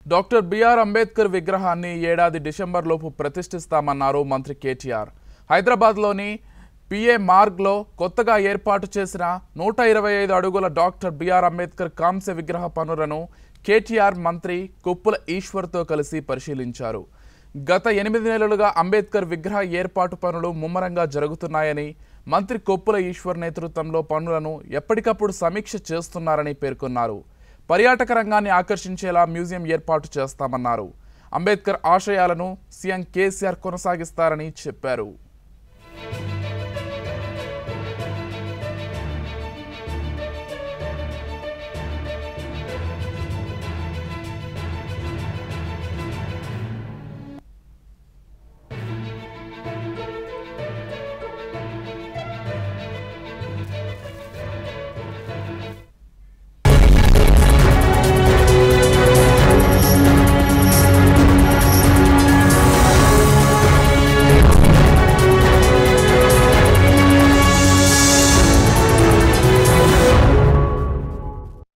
doctor BR Ambedkar విగ్రహాన్ని ఈ ఏడాది డిసెంబర్ లోపు ప్రతిష్ఠిస్తామన్నారు మంత్రి కేటీఆర్ హైదరాబాద్లోని పిఏ మార్గ్లో కొత్తగా ఏర్పాటు చేసిన నూట ఇరవై ఐదు అడుగుల డాక్టర్ బిఆర్ అంబేద్కర్ కాంస్య విగ్రహ పనులను కేటీఆర్ మంత్రి కొప్పుల ఈశ్వర్తో కలిసి పరిశీలించారు గత ఎనిమిది నెలలుగా అంబేద్కర్ విగ్రహ ఏర్పాటు పనులు ముమ్మరంగా జరుగుతున్నాయని మంత్రి కొప్పుల ఈశ్వర్ నేతృత్వంలో పనులను ఎప్పటికప్పుడు సమీక్ష చేస్తున్నారని పేర్కొన్నారు పర్యాటక రంగాన్ని ఆకర్షించేలా మ్యూజియం ఏర్పాటు చేస్తామన్నారు అంబేద్కర్ ఆశయాలను సీఎం కేసీఆర్ కొనసాగిస్తారని చెప్పారు